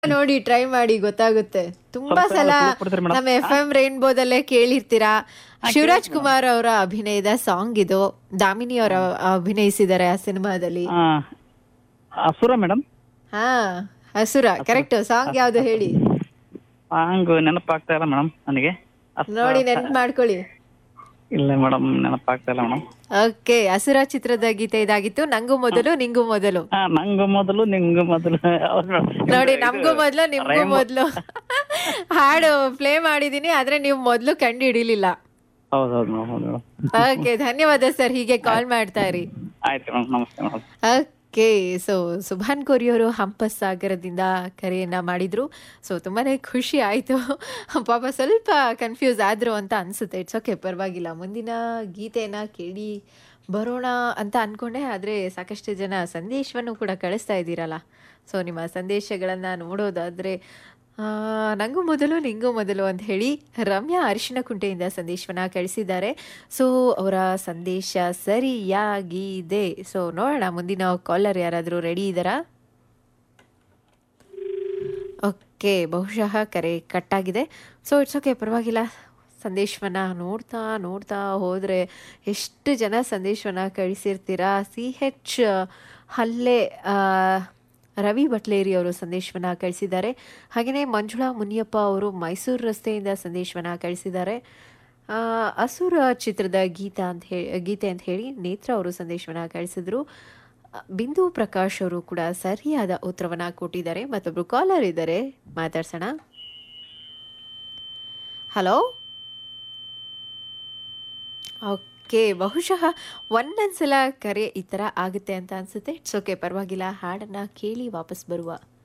ನೋಡಿ ಟ್ರೈ ಮಾಡಿ ಗೊತ್ತಾಗುತ್ತೆ ತುಂಬಾ ಸ್ವಲ್ಪ ಸಲ ಕ್ಲೂ ಕೊಡ್ತೀರಾ ಮೇಡಮ್? ನಮ್ಮ ಎಫ್ ಎಂ ರೈನ್ಬೋದಲ್ಲೇ ಕೇಳಿರ್ತೀರಾ ಶಿವರಾಜ್ ಕುಮಾರ್ ಅವರ ಅಭಿನಯದ ಸಾಂಗ್ ಇದು ದಾಮಿನಿ ಅವರ ಅಭಿನಯಿಸಿದ್ದಾರೆ ಆ ಸಿನಿಮಾದಲ್ಲಿ ಆ, ಅಸುರ ಮೇಡಮ್ ಹಾ ಹಸುರ ಕರೆಕ್ಟ್ ಸಾಂಗ್ ಯಾವ್ದು ಹೇಳಿ ಸಾಂಗ್ ನೆನಪಾಗ್ತಾ ಇಲ್ಲ ಮೇಡಮ್ ನನಗೆ ಅಸ್ತ್ರ- ನೋಡಿ ನೆನ್ಪು ಮಾಡ್ಕೊಳ್ಳಿ ಇಲ್ಲ ಮೇಡಮ್ ನೆನಪಾಗ್ತಾ ಇಲ್ಲ ಮೇಡಮ್ ಓಕೆ ಹಸುರ ಚಿತ್ರದ ಗೀತೆ ಇದಾಗಿತ್ತು ನಂಗೂ ಮೊದಲು ನಿಂಗೂ ಮೊದಲು ಹಾ ನಂಗು ಮೊದಲು ನಿಂಗು ಮೊದಲು ಹೌದು madam. ನೋಡಿ ಇದು- ನಮ್ಗೂ ಮೊದಲು ನಿಮ್ಗೂ ರೈಮ್- ಮೊದಲು ಹಾಡು ಪ್ಲೇ ಮಾಡಿದೀನಿ ಆದ್ರೆ ನೀವು ಮೊದಲು ಕಂಡು ಹಿಡಿಲಿಲ್ಲ ಹೌದು ಹೌದು ಮೇಡಮ್ ಹೌದು ಮೇಡಮ್ ಓಕೆ ಧನ್ಯವಾದ ಸರ್ ಹೀಗೆ ಕಾಲ್ ಮಾಡ್ತಾ ಇರಿ ಆಯ್ತು ಮೇಡಮ್ ನಮಸ್ತೆ ಮೇಡಮ್ ಓಕೆ ಸೊ ಸುಭಾನ್ ಕೋರಿಯವರು ಹಂಪಸ್ ಸಾಗರದಿಂದ ಕರೆಯನ್ನ ಮಾಡಿದ್ರು ಸೊ ತುಂಬಾನೇ ಖುಷಿ ಆಯಿತು ಪಾಪ ಸ್ವಲ್ಪ ಕನ್ಫ್ಯೂಸ್ ಆದ್ರು ಅಂತ ಅನ್ಸುತ್ತೆ ಇಟ್ಸ್ ಓಕೆ ಪರವಾಗಿಲ್ಲ ಮುಂದಿನ ಗೀತೆನ ಕೇಳಿ ಬರೋಣ ಅಂತ ಅನ್ಕೊಂಡೆ ಆದರೆ ಸಾಕಷ್ಟು ಜನ ಸಂದೇಶವನ್ನು ಕೂಡ ಕಳಿಸ್ತಾ ಇದ್ದೀರಲ್ಲ ಸೊ ನಿಮ್ಮ ಸಂದೇಶಗಳನ್ನು ನೋಡೋದಾದರೆ ನನಗೂ ಮೊದಲು ನಿಂಗೂ ಮೊದಲು ಅಂತ ಹೇಳಿ ರಮ್ಯಾ ಅರಿಶಿನ ಕುಂಟೆಯಿಂದ ಸಂದೇಶವನ್ನ ಕಳಿಸಿದ್ದಾರೆ ಸೊ ಅವರ ಸಂದೇಶ ಸರಿಯಾಗಿದೆ ಸೊ ನೋಡೋಣ ಮುಂದಿನ ಕಾಲರ್ ಯಾರಾದರೂ ರೆಡಿ ಇದ್ದಾರಾ ಓಕೆ ಬಹುಶಃ ಕರೆ ಕಟ್ಟಾಗಿದೆ ಸೊ ಇಟ್ಸ್ ಓಕೆ ಪರವಾಗಿಲ್ಲ ಸಂದೇಶವನ್ನು ನೋಡ್ತಾ ನೋಡ್ತಾ ಹೋದರೆ ಎಷ್ಟು ಜನ ಸಂದೇಶವನ್ನು ಕಳಿಸಿರ್ತೀರಾ ಸಿ ಹೆಚ್ ಹಲ್ಲೆ ಆ, ರವಿ ಬಟ್ಲೇರಿ ಅವರು ಸಂದೇಶವನ್ನು ಕಳಿಸಿದ್ದಾರೆ ಹಾಗೆಯೇ ಮಂಜುಳಾ ಮುನಿಯಪ್ಪ ಅವರು ಮೈಸೂರು ರಸ್ತೆಯಿಂದ ಸಂದೇಶವನ್ನು ಕಳಿಸಿದ್ದಾರೆ ಆ, ಅಸುರ ಚಿತ್ರದ ಗೀತ ಅಂತ ಹೇಳಿ ಗೀತೆ ಅಂತ ಹೇಳಿ ನೇತ್ರ ಅವರು ಸಂದೇಶವನ್ನು ಕಳಿಸಿದ್ರು ಬಿಂದು ಪ್ರಕಾಶ್ ಅವರು ಕೂಡ ಸರಿಯಾದ ಉತ್ತರವನ್ನ ಕೊಟ್ಟಿದ್ದಾರೆ ಮತ್ತೊಬ್ರು ಕಾಲರ್ ಇದ್ದಾರೆ ಮಾತಾಡ್ಸೋಣ ಹಲೋ ಓಕೆ ಬಹುಶಃ ಒಂದೊಂದ್ಸಲ ಕರೆ ಈ ಥರ ಆಗುತ್ತೆ ಅಂತ ಅನ್ಸುತ್ತೆ ಇಟ್ಸ್ ಓಕೆ ಪರವಾಗಿಲ್ಲ ಹಾಡನ್ನ ಕೇಳಿ ವಾಪಸ್ ಬರುವ